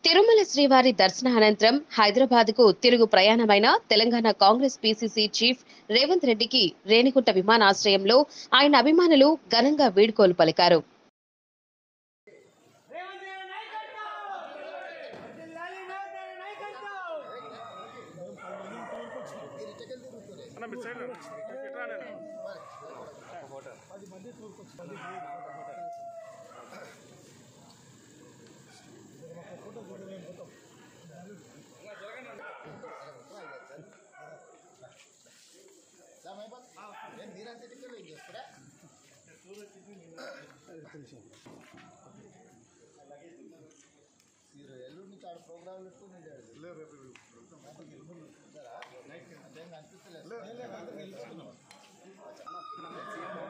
తిరుమల శ్రీవారి దర్శనానంతరం హైదరాబాద్ కు తిరుగు ప్రయాణమైన Telangana Congress PCC chief Revanth రెడ్డికి రేణిగుంట విమానాశ్రయంలో ఆయన అభిమానులు ఘనంగా వీడ్కోలు పలికారు రేవంత్ రెడ్డి నాయకత్వం జిల్లాలి రేవంత్ రెడ్డి నాయకత్వం అన్న మీ సైడ్ రండి. ఇటు రాండి అన్న. అనిపిస్తలేదు